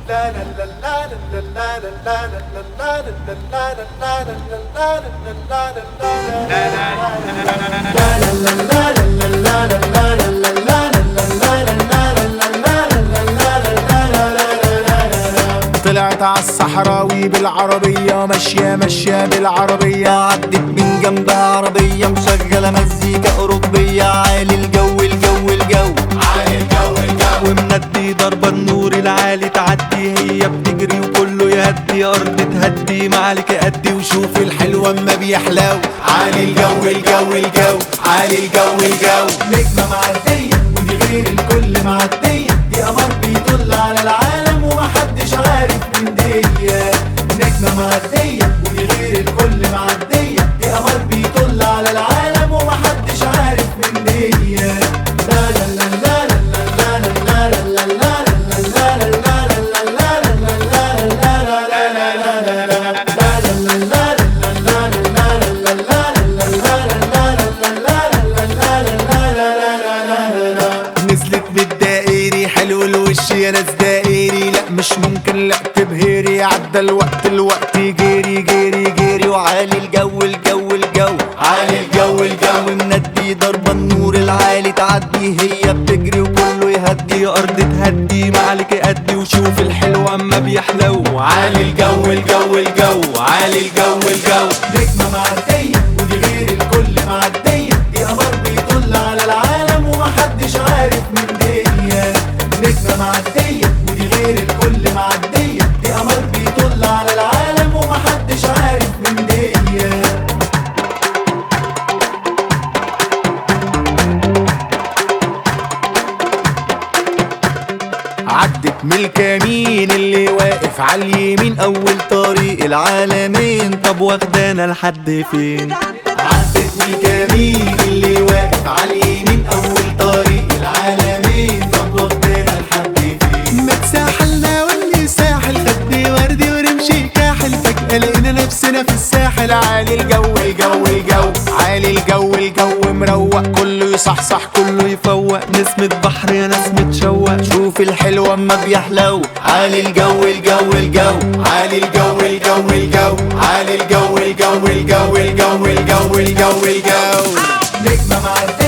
طلعت عالصحراوي بالعربية ماشية ماشية بالعربية عدت من جنبها عربية مشغلة مزيكا أوروبية عالي الجو الجو الجو عالي الجو الجو ومندي ضربة النور العالي تعدي هي بتجري وكله يهدي أرض تهدي معلك أدي وشوف الحلوة اما بيحلو عالي الجو الجو الجو عالي الجو الجو نجمة معدية ودي غير الكل معدية دي قمر بيطل على العالم ومحدش عارف من دي نجمة معدية ودي غير الكل معدية دي قمر بيطل على العالم ومحدش عارف من دي لا لا لا لا لا لا لا لا لا لا نزلت بالدائري حلو الوش يا ناس دائري لا مش ممكن لا تبهري عدى الوقت الوقت جري جري جري وعالي الجو الجو الجو عالي الجو الجو ومندي ضربة النور العالي تعدي هي بتجري وكله يهدي أرض تهدي معلك أدي وشوف الحلو أما بيحلو عالي الجو الجو الجو عالي الجو الجو نجمة معدية ودي غير الكل معدية دي قمر بيطل على العالم ومحدش عارف من دي نجمة معدية ودي غير الكل معدية دي قمر بيطل على العالم ومحدش عارف من دي عدت من الكمين اللي واقف على اليمين أول طريق العالمين طب واخدانا لحد فين عدت من الكمين اللي واقف على اليمين اول طريق العالمين طب واخدانا لحد فين ما تساحلنا واللي ساحل خدي وردي ورمشي كاحل فجأة لقينا نفسنا في الساحل عالي الجو الجو الجو عالي الجو الجو مروق كله يصحصح كله يفوق نسمة بحر يا ناس متشوق شوف الحلو اما بيحلو عالي الجو الجو الجو عالي الجو الجو الجو عالي الجو الجو الجو الجو الجو الجو الجو نجمة معدية